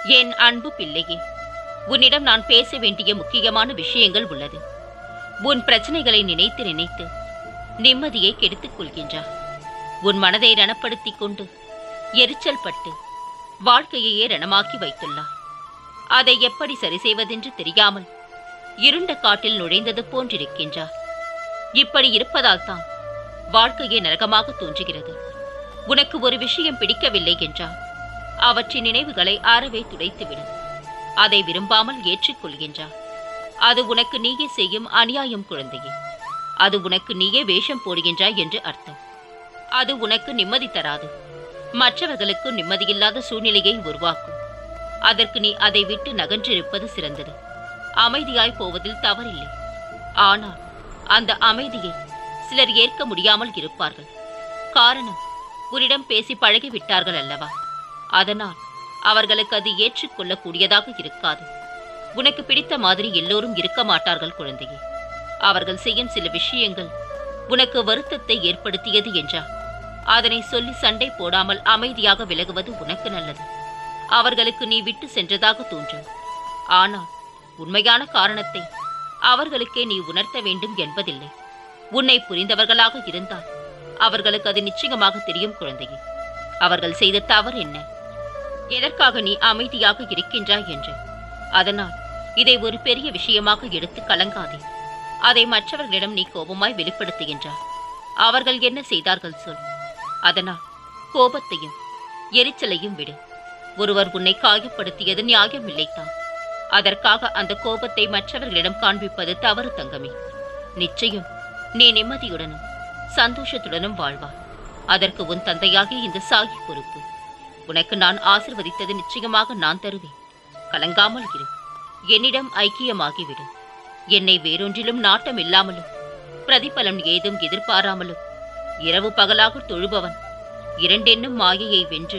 என் அன்பு பிள்ளையே உன்னிடம் நான் பேச வேண்டிய முக்கியமான விஷயங்கள் உள்ளது உன் பிரச்சனைகளை நினைத்து நினைத்து நிம்மதியை கெடுத்துக் கொள்கின்றாய் உன் மனதை ரணப்படுத்திக் கொண்டு எரிச்சல் பட்டு வாழ்க்கையையே ரணமாக்கி வைத்துள்ளாய் அதை எப்படி சரி செய்வதென்று தெரியாமல் இருண்ட காட்டில் நுழைந்தது போன்றிருக்கின்றாய் இப்படி இருப்பதால் தான் வாழ்க்கையே நரகமாக தோன்றுகிறது உனக்கு ஒரு விஷயம் பிடிக்கவில்லை என்றால் அவற்றின் நினைவுகளை அறவே துடைத்துவிடும் அதை விரும்பாமல் ஏற்றுக்கொள்கின்றார் அது உனக்கு நீயே செய்யும் அநியாயம் குழந்தையே அது உனக்கு நீயே வேஷம் போடுகின்றாய் என்று அர்த்தம் அது உனக்கு நிம்மதி தராது மற்றவர்களுக்கு நிம்மதியில்லாத சூழ்நிலையை உருவாக்கும் அதற்கு நீ அதை விட்டு நகன்றிருப்பது சிறந்தது அமைதியாய் போவதில் தவறில்லை ஆனால் அந்த அமைதியை சிலர் ஏற்க முடியாமல் இருப்பார்கள் காரணம் உன்னிடம் பேசி பழகிவிட்டார்கள் அல்லவா அதனால் அவர்களுக்கு அது ஏற்றுக்கொள்ளக்கூடியதாக இருக்காது உனக்கு பிடித்த மாதிரி எல்லோரும் இருக்க மாட்டார்கள் குழந்தையே அவர்கள் செய்யும் சில விஷயங்கள் உனக்கு வருத்தத்தை ஏற்படுத்தியது என்றால் அதனை சொல்லி சண்டை போடாமல் அமைதியாக விலகுவது உனக்கு நல்லது அவர்களுக்கு நீ விட்டு சென்றதாக தோன்றும் ஆனால் உண்மையான காரணத்தை அவர்களுக்கே நீ உணர்த்த வேண்டும் என்பதில்லை உன்னை புரிந்தவர்களாக இருந்தால் அவர்களுக்கு அது நிச்சயமாக தெரியும் குழந்தையே அவர்கள் செய்த தவறு என்ன எதற்காக நீ அமைதியாக இருக்கின்றாய் என்று அதனால் இதை ஒரு பெரிய விஷயமாக எடுத்து கலங்காதே அதை மற்றவர்களிடம் நீ கோபமாய் வெளிப்படுத்துகின்றாய் அவர்கள் என்ன செய்தார்கள் சொல் அதனால் கோபத்தையும் எரிச்சலையும் விடு ஒருவர் உன்னை காயப்படுத்தியது நியாயமில்லைத்தான் அதற்காக அந்த கோபத்தை மற்றவர்களிடம் காண்பிப்பது தவறு தங்கமே நிச்சயம் நீ நிம்மதியுடனும் சந்தோஷத்துடனும் வாழ்வாய் அதற்கு உன் தந்தையாகிய இந்த சாகி பொறுப்பு உனக்கு நான் ஆசிர்வதித்தது நிச்சயமாக நான் தருவேன் கலங்காமல் இரு என்னிடம் ஐக்கியமாகிவிடு என்னை வேறொன்றிலும் நாட்டம் இல்லாமலும் பிரதிபலன் ஏதும் எதிர்பாராமலும் இரவு பகலாக தொழுபவன் இரண்டென்னும் மாயையை வென்று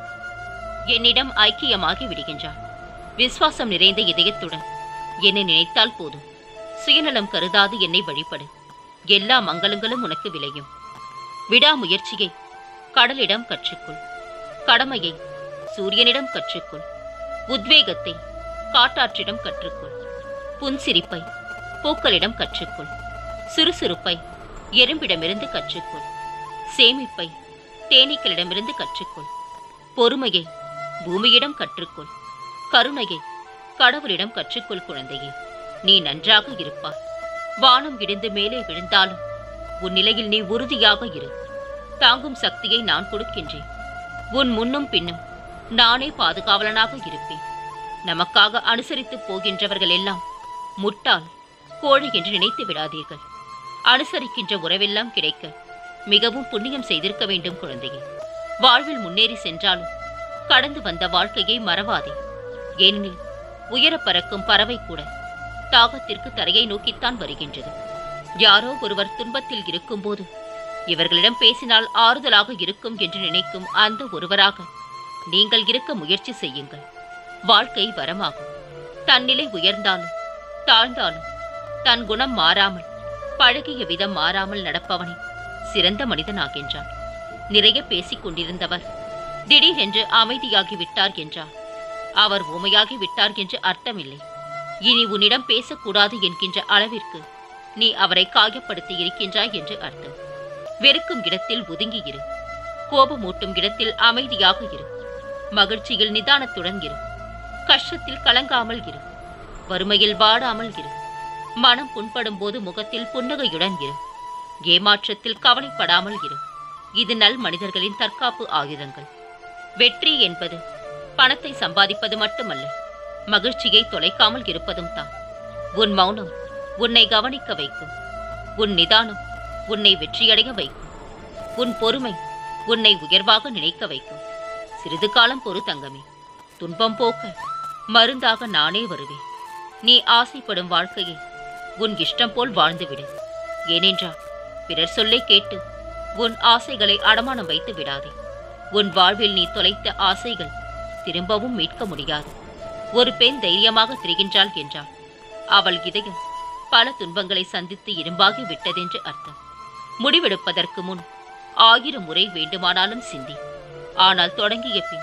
என்னிடம் ஐக்கியமாகி விடுகின்றான் விசுவாசம் நிறைந்த இதயத்துடன் என்னை நினைத்தால் போதும் சுயநலம் கருதாது என்னை வழிபடு எல்லா மங்களங்களும் உனக்கு விளையும் விடாமுயற்சியை கடலிடம் கற்றுக்கொள் கடமையை சூரியனிடம் கற்றுக்கொள் உத்வேகத்தை காட்டாற்றிடம் கற்றுக்கொள் புன்சிரிப்பை பூக்களிடம் கற்றுக்கொள் சுறுசுறுப்பை எறும்பிடமிருந்து கற்றுக்கொள் சேமிப்பை தேனீக்களிடமிருந்து கற்றுக்கொள் பொறுமையை பூமியிடம் கற்றுக்கொள் கருணையை கடவுளிடம் கற்றுக்கொள் குழந்தையே நீ நன்றாக இருப்பாய் வானம் இடிந்து மேலே விழுந்தாலும் உன் நிலையில் நீ உறுதியாக இரு தாங்கும் சக்தியை நான் கொடுக்கின்றேன் உன் முன்னும் பின்னும் நானே பாதுகாவலனாக இருப்பேன் நமக்காக அனுசரித்து போகின்றவர்கள் எல்லாம் முட்டாள் கோழை என்று நினைத்து விடாதீர்கள் அனுசரிக்கின்ற உறவெல்லாம் கிடைக்க மிகவும் புண்ணியம் செய்திருக்க வேண்டும் குழந்தையே வாழ்வில் முன்னேறி சென்றாலும் கடந்து வந்த வாழ்க்கையை மறவாதே ஏனெனில் உயர பறக்கும் பறவை கூட தாகத்திற்கு தரையை நோக்கித்தான் வருகின்றது யாரோ ஒருவர் துன்பத்தில் இருக்கும்போது இவர்களிடம் பேசினால் ஆறுதலாக இருக்கும் என்று நினைக்கும் அந்த ஒருவராக நீங்கள் இருக்க முயற்சி செய்யுங்கள் வாழ்க்கை வரமாகும் தன்னிலை உயர்ந்தாலும் தாழ்ந்தாலும் தன் குணம் மாறாமல் பழகிய விதம் மாறாமல் நடப்பவனே சிறந்த மனிதனாகின்றான் நிறைய பேசிக் கொண்டிருந்தவர் திடீரென்று அமைதியாகி விட்டார் என்றார் அவர் ஊமையாகி விட்டார் என்று அர்த்தமில்லை இனி உன்னிடம் பேசக்கூடாது என்கின்ற அளவிற்கு நீ அவரை காயப்படுத்தி இருக்கின்றாய் என்று அர்த்தம் வெறுக்கும் இடத்தில் ஒதுங்கி இரு கோபமூட்டும் இடத்தில் அமைதியாக இரு மகிழ்ச்சியில் நிதானத்துடன் இரு கஷ்டத்தில் கலங்காமல் இரு வறுமையில் வாடாமல் இரு மனம் புண்படும் போது முகத்தில் புன்னகையுடன் இரு ஏமாற்றத்தில் கவலைப்படாமல் இரு இது நல் மனிதர்களின் தற்காப்பு ஆயுதங்கள் வெற்றி என்பது பணத்தை சம்பாதிப்பது மட்டுமல்ல மகிழ்ச்சியை தொலைக்காமல் இருப்பதும் தான் உன் மௌனம் உன்னை கவனிக்க வைக்கும் உன் நிதானம் உன்னை வெற்றியடைய வைக்கும் உன் பொறுமை உன்னை உயர்வாக நினைக்க வைக்கும் சிறிது காலம் பொறு தங்கமே துன்பம் போக்க மருந்தாக நானே வருவேன் நீ ஆசைப்படும் வாழ்க்கையை உன் இஷ்டம் போல் வாழ்ந்துவிடு ஏனென்றால் பிறர் சொல்லை கேட்டு உன் ஆசைகளை அடமானம் வைத்து விடாதே உன் வாழ்வில் நீ தொலைத்த ஆசைகள் திரும்பவும் மீட்க முடியாது ஒரு பெண் தைரியமாக திரிகின்றாள் என்றால் அவள் இதயம் பல துன்பங்களை சந்தித்து இரும்பாகி விட்டதென்று அர்த்தம் முடிவெடுப்பதற்கு முன் ஆயிரம் முறை வேண்டுமானாலும் சிந்தி ஆனால் தொடங்கிய பின்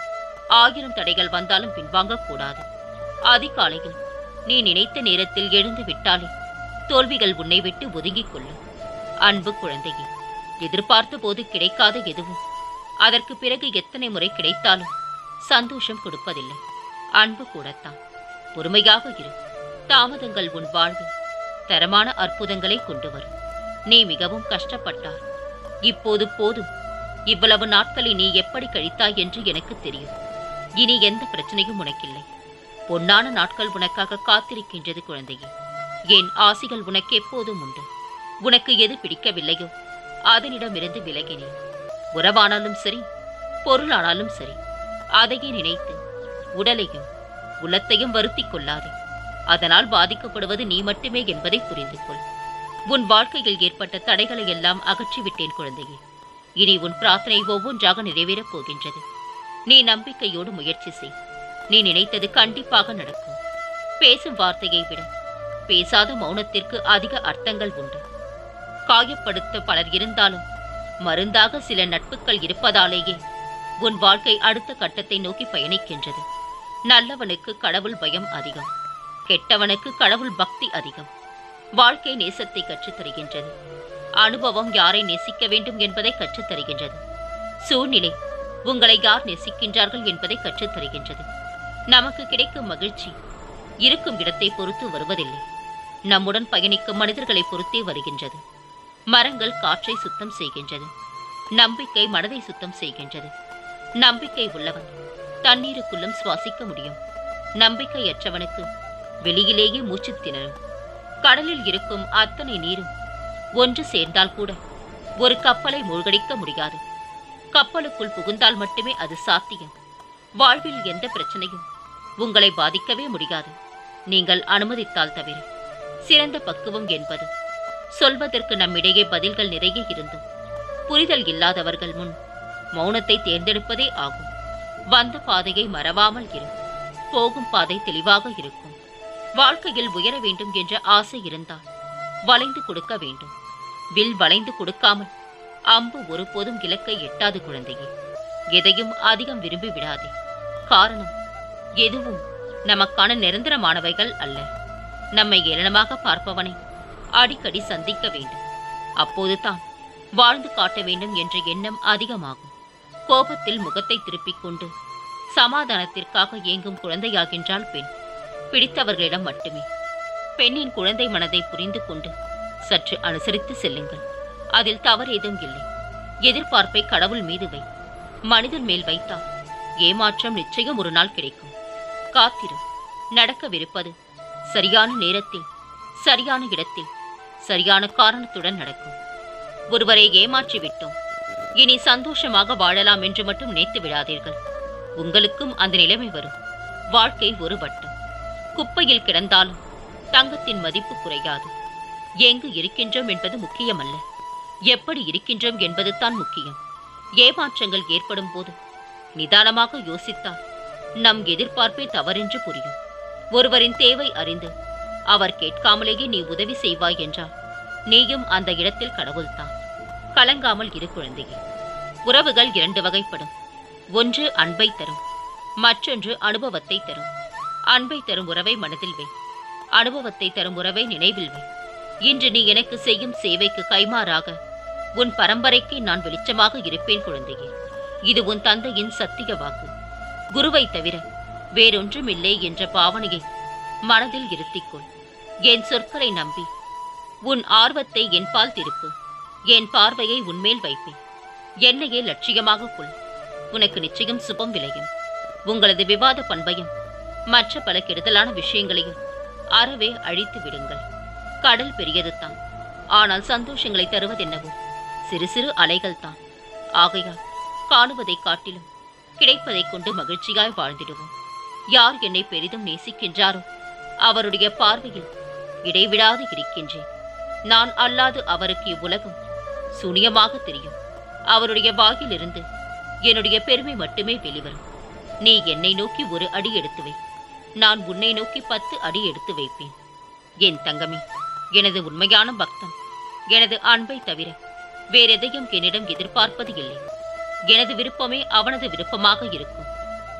ஆயிரம் தடைகள் வந்தாலும் பின்வாங்கக் கூடாது அதிகாலையில் நீ நினைத்த நேரத்தில் எழுந்து விட்டாலே தோல்விகள் உன்னை விட்டு ஒதுங்கிக் கொள்ளும் அன்பு குழந்தையே எதிர்பார்த்த போது கிடைக்காத எதுவும் அதற்கு பிறகு எத்தனை முறை கிடைத்தாலும் சந்தோஷம் கொடுப்பதில்லை அன்பு கூடத்தான் பொறுமையாக இரு தாமதங்கள் உன் வாழ்வில் தரமான அற்புதங்களை கொண்டு வரும் நீ மிகவும் கஷ்டப்பட்டார் இப்போது போதும் இவ்வளவு நாட்களை நீ எப்படி கழித்தாய் என்று எனக்கு தெரியும் இனி எந்த பிரச்சனையும் உனக்கில்லை பொன்னான நாட்கள் உனக்காக காத்திருக்கின்றது குழந்தையே என் ஆசிகள் உனக்கு எப்போதும் உண்டு உனக்கு எது பிடிக்கவில்லையோ அதனிடமிருந்து விலகினேன் உறவானாலும் சரி பொருளானாலும் சரி அதையே நினைத்து உடலையும் உள்ளத்தையும் வருத்திக் கொள்ளாதே அதனால் பாதிக்கப்படுவது நீ மட்டுமே என்பதை புரிந்து கொள் உன் வாழ்க்கையில் ஏற்பட்ட தடைகளை எல்லாம் அகற்றிவிட்டேன் குழந்தையே இனி உன் பிரார்த்தனை ஒவ்வொன்றாக நிறைவேறப் போகின்றது நீ நம்பிக்கையோடு முயற்சி செய் நீ நினைத்தது கண்டிப்பாக நடக்கும் பேசும் வார்த்தையை விட பேசாத மௌனத்திற்கு அதிக அர்த்தங்கள் உண்டு காயப்படுத்த பலர் இருந்தாலும் மருந்தாக சில நட்புகள் இருப்பதாலேயே உன் வாழ்க்கை அடுத்த கட்டத்தை நோக்கி பயணிக்கின்றது நல்லவனுக்கு கடவுள் பயம் அதிகம் கெட்டவனுக்கு கடவுள் பக்தி அதிகம் வாழ்க்கை நேசத்தை கற்றுத் தருகின்றது அனுபவம் யாரை நேசிக்க வேண்டும் என்பதை கற்றுத் தருகின்றது சூழ்நிலை உங்களை யார் நேசிக்கின்றார்கள் என்பதை கற்றுத் தருகின்றது நமக்கு கிடைக்கும் மகிழ்ச்சி இருக்கும் இடத்தை பொறுத்து வருவதில்லை நம்முடன் பயணிக்கும் மனிதர்களை பொறுத்தே வருகின்றது மரங்கள் காற்றை சுத்தம் செய்கின்றது நம்பிக்கை மனதை சுத்தம் செய்கின்றது நம்பிக்கை உள்ளவன் தண்ணீருக்குள்ளும் சுவாசிக்க முடியும் நம்பிக்கையற்றவனுக்கு வெளியிலேயே மூச்சு திணறும் கடலில் இருக்கும் அத்தனை நீரும் ஒன்று சேர்ந்தால் கூட ஒரு கப்பலை மூழ்கடிக்க முடியாது கப்பலுக்குள் புகுந்தால் மட்டுமே அது சாத்தியம் வாழ்வில் எந்த பிரச்சனையும் உங்களை பாதிக்கவே முடியாது நீங்கள் அனுமதித்தால் தவிர சிறந்த பக்குவம் என்பது சொல்வதற்கு நம்மிடையே பதில்கள் நிறைய இருந்தும் புரிதல் இல்லாதவர்கள் முன் மௌனத்தை தேர்ந்தெடுப்பதே ஆகும் வந்த பாதையை மறவாமல் இரு போகும் பாதை தெளிவாக இருக்கும் வாழ்க்கையில் உயர வேண்டும் என்ற ஆசை இருந்தால் வளைந்து கொடுக்க வேண்டும் வில் வளைந்து கொடுக்காமல் அம்பு ஒருபோதும் இலக்கை எட்டாது குழந்தையே எதையும் அதிகம் விரும்பி விடாதே காரணம் எதுவும் நமக்கான நிரந்தரமானவைகள் அல்ல நம்மை ஏளனமாக பார்ப்பவனை அடிக்கடி சந்திக்க வேண்டும் அப்போது தான் வாழ்ந்து காட்ட வேண்டும் என்ற எண்ணம் அதிகமாகும் கோபத்தில் முகத்தை திருப்பிக் கொண்டு சமாதானத்திற்காக ஏங்கும் குழந்தையாகின்றாள் பெண் பிடித்தவர்களிடம் மட்டுமே பெண்ணின் குழந்தை மனதை புரிந்து கொண்டு சற்று அனுசரித்து செல்லுங்கள் அதில் தவறேதும் இல்லை எதிர்பார்ப்பை கடவுள் மீது வை மனிதன் மேல் வைத்தால் ஏமாற்றம் நிச்சயம் ஒரு நாள் கிடைக்கும் காத்திரு நடக்கவிருப்பது சரியான நேரத்தில் சரியான இடத்தில் சரியான காரணத்துடன் நடக்கும் ஒருவரை ஏமாற்றி விட்டோம் இனி சந்தோஷமாக வாழலாம் என்று மட்டும் நினைத்து விடாதீர்கள் உங்களுக்கும் அந்த நிலைமை வரும் வாழ்க்கை ஒரு வட்டம் குப்பையில் கிடந்தாலும் தங்கத்தின் மதிப்பு குறையாது எங்கு இருக்கின்றோம் என்பது முக்கியமல்ல எப்படி இருக்கின்றோம் என்பதுதான் முக்கியம் ஏமாற்றங்கள் ஏற்படும் போது நிதானமாக யோசித்தால் நம் எதிர்பார்ப்பே தவறென்று புரியும் ஒருவரின் தேவை அறிந்து அவர் கேட்காமலேயே நீ உதவி செய்வாய் என்றால் நீயும் அந்த இடத்தில் கடவுள்தான் கலங்காமல் இரு குழந்தையே உறவுகள் இரண்டு வகைப்படும் ஒன்று அன்பை தரும் மற்றொன்று அனுபவத்தை தரும் அன்பை தரும் உறவை மனதில் வை அனுபவத்தை தரும் உறவை நினைவில் வை இன்று நீ எனக்கு செய்யும் சேவைக்கு கைமாறாக உன் பரம்பரைக்கு நான் வெளிச்சமாக இருப்பேன் குழந்தையே இது உன் தந்தையின் சத்திய வாக்கு குருவை தவிர வேறொன்றும் இல்லை என்ற பாவனையை மனதில் இருத்திக்கொள் என் சொற்களை நம்பி உன் ஆர்வத்தை என் பால் திருப்பு என் பார்வையை உன்மேல் வைப்பேன் என்னையே லட்சியமாக கொள் உனக்கு நிச்சயம் சுபம் விளையும் உங்களது விவாத பண்பையும் மற்ற பல கெடுதலான விஷயங்களையும் அறவே அழித்து விடுங்கள் கடல் பெரியதுதான் ஆனால் சந்தோஷங்களை தருவதென்னவோ சிறு சிறு அலைகள் தான் ஆகையால் காணுவதைக் காட்டிலும் கிடைப்பதைக் கொண்டு மகிழ்ச்சியாய் வாழ்ந்திடுவோம் யார் என்னை பெரிதும் நேசிக்கின்றாரோ அவருடைய பார்வையில் இடைவிடாது இருக்கின்றேன் நான் அல்லாது அவருக்கு இவ்வுலகம் சூனியமாக தெரியும் அவருடைய வாயிலிருந்து என்னுடைய பெருமை மட்டுமே வெளிவரும் நீ என்னை நோக்கி ஒரு அடி எடுத்து வை நான் உன்னை நோக்கி பத்து அடி எடுத்து வைப்பேன் என் தங்கமே எனது உண்மையான பக்தன் எனது அன்பை தவிர வேறெதையும் என்னிடம் எதிர்பார்ப்பது இல்லை எனது விருப்பமே அவனது விருப்பமாக இருக்கும்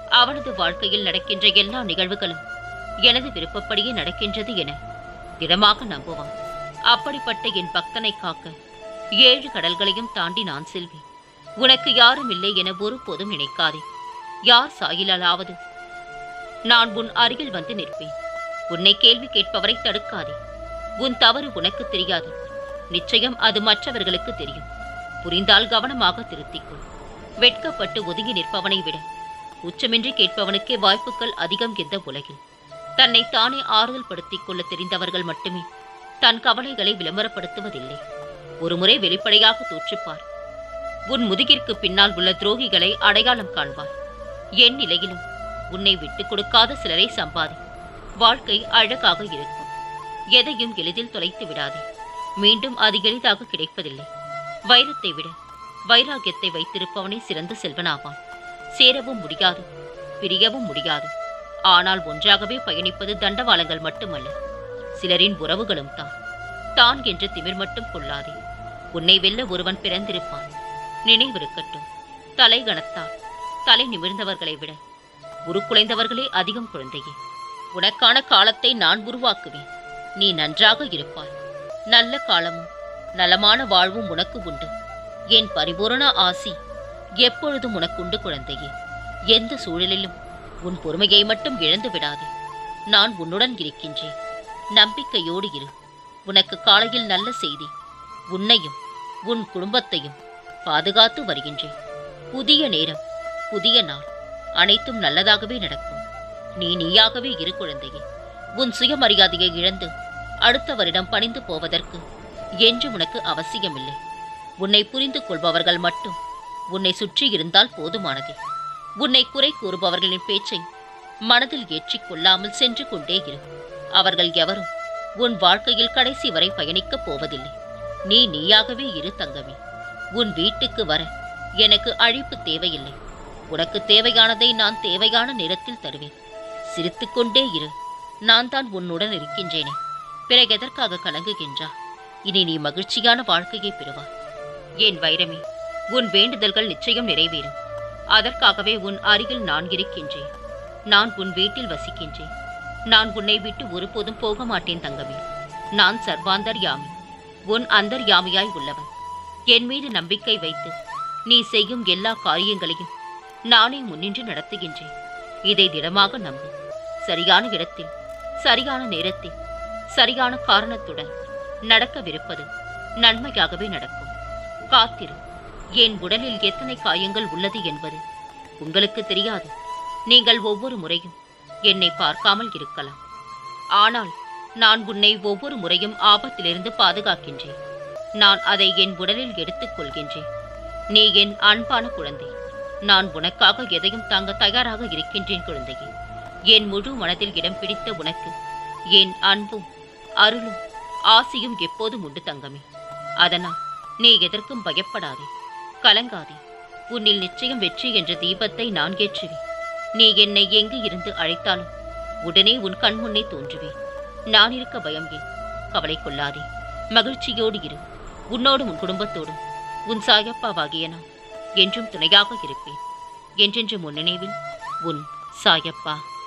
அவனது வாழ்க்கையில் நடக்கின்ற எல்லா நிகழ்வுகளும் எனது விருப்பப்படியே நடக்கின்றது என திடமாக நம்புவான் அப்படிப்பட்ட என் பக்தனை காக்க ஏழு கடல்களையும் தாண்டி நான் செல்வேன் உனக்கு யாரும் இல்லை என ஒருபோதும் நினைக்காதே யார் சாயிலாலாவது நான் உன் அருகில் வந்து நிற்பேன் உன்னை கேள்வி கேட்பவரை தடுக்காதே உன் தவறு உனக்கு தெரியாது நிச்சயம் அது மற்றவர்களுக்கு தெரியும் புரிந்தால் கவனமாக திருத்திக்கொள் வெட்கப்பட்டு ஒதுங்கி நிற்பவனை விட உச்சமின்றி கேட்பவனுக்கே வாய்ப்புகள் அதிகம் இந்த உலகில் தன்னை தானே ஆறுதல் படுத்திக் கொள்ள தெரிந்தவர்கள் மட்டுமே தன் கவலைகளை விளம்பரப்படுத்துவதில்லை ஒருமுறை வெளிப்படையாக தோற்றுப்பார் உன் முதுகிற்கு பின்னால் உள்ள துரோகிகளை அடையாளம் காண்பார் என் நிலையிலும் உன்னை விட்டுக் கொடுக்காத சிலரை சம்பாதி வாழ்க்கை அழகாக இருக்கும் எதையும் எளிதில் தொலைத்து விடாதே மீண்டும் அது எளிதாக கிடைப்பதில்லை வைரத்தை விட வைராகியத்தை வைத்திருப்பவனே சிறந்த செல்வனாவான் சேரவும் முடியாது பிரியவும் முடியாது ஆனால் ஒன்றாகவே பயணிப்பது தண்டவாளங்கள் மட்டுமல்ல சிலரின் உறவுகளும் தான் தான் என்ற திமிர் மட்டும் கொள்ளாதே உன்னை வெல்ல ஒருவன் பிறந்திருப்பான் நினைவிருக்கட்டும் தலை கணத்தால் தலை நிமிர்ந்தவர்களை விட உருக்குலைந்தவர்களே அதிகம் குழந்தையே உனக்கான காலத்தை நான் உருவாக்குவேன் நீ நன்றாக இருப்பாய் நல்ல காலமும் நலமான வாழ்வும் உனக்கு உண்டு என் பரிபூரண ஆசி எப்பொழுதும் உனக்குண்டு குழந்தையே எந்த சூழலிலும் உன் பொறுமையை மட்டும் இழந்து விடாதே நான் உன்னுடன் இருக்கின்றேன் நம்பிக்கையோடு இரு உனக்கு காலையில் நல்ல செய்தி உன்னையும் உன் குடும்பத்தையும் பாதுகாத்து வருகின்றேன் புதிய நேரம் புதிய நாள் அனைத்தும் நல்லதாகவே நடக்கும் நீ நீயாகவே இரு குழந்தையே உன் சுயமரியாதையை இழந்து அடுத்தவரிடம் பணிந்து போவதற்கு என்று உனக்கு அவசியமில்லை உன்னை புரிந்து கொள்பவர்கள் மட்டும் உன்னை சுற்றி இருந்தால் போதுமானதே உன்னை குறை கூறுபவர்களின் பேச்சை மனதில் ஏற்றிக் கொள்ளாமல் சென்று கொண்டே இரு அவர்கள் எவரும் உன் வாழ்க்கையில் கடைசி வரை பயணிக்கப் போவதில்லை நீ நீயாகவே இரு தங்கமே உன் வீட்டுக்கு வர எனக்கு அழைப்பு தேவையில்லை உனக்கு தேவையானதை நான் தேவையான நேரத்தில் தருவேன் சிரித்துக்கொண்டே இரு நான் தான் உன்னுடன் இருக்கின்றேனே பிறகு எதற்காக கலங்குகின்றா இனி நீ மகிழ்ச்சியான வாழ்க்கையை பெறுவாய் என் வைரமே உன் வேண்டுதல்கள் நிச்சயம் நிறைவேறும் அதற்காகவே உன் அருகில் நான் இருக்கின்றேன் நான் உன் வீட்டில் வசிக்கின்றேன் நான் உன்னை விட்டு ஒருபோதும் போக மாட்டேன் தங்கமே நான் சர்வாந்தர் யாமி உன் அந்தர் யாமியாய் உள்ளவன் என் மீது நம்பிக்கை வைத்து நீ செய்யும் எல்லா காரியங்களையும் நானே முன்னின்று நடத்துகின்றேன் இதை திடமாக நம்பு சரியான இடத்தில் சரியான நேரத்தில் சரியான காரணத்துடன் நடக்கவிருப்பது நன்மையாகவே நடக்கும் காத்திரு என் உடலில் எத்தனை காயங்கள் உள்ளது என்பது உங்களுக்கு தெரியாது நீங்கள் ஒவ்வொரு முறையும் என்னை பார்க்காமல் இருக்கலாம் ஆனால் நான் உன்னை ஒவ்வொரு முறையும் ஆபத்திலிருந்து பாதுகாக்கின்றேன் நான் அதை என் உடலில் எடுத்துக் கொள்கின்றேன் நீ என் அன்பான குழந்தை நான் உனக்காக எதையும் தாங்க தயாராக இருக்கின்றேன் குழந்தையே என் முழு மனதில் இடம் பிடித்த உனக்கு என் அன்பும் அருளும் ஆசியும் எப்போதும் உண்டு தங்கமே அதனால் நீ எதற்கும் பயப்படாதே கலங்காதே உன்னில் நிச்சயம் வெற்றி என்ற தீபத்தை நான் ஏற்றுவேன் நீ என்னை எங்கு இருந்து அழைத்தாலும் உடனே உன் கண் முன்னே தோன்றுவேன் நான் இருக்க பயம் ஏன் கவலை கொள்ளாதே மகிழ்ச்சியோடு இரு உன்னோடும் உன் குடும்பத்தோடும் உன் சாயப்பாவாகிய நான் என்றும் துணையாக இருப்பேன் என்றென்று முன்னினைவில் உன் சாயப்பா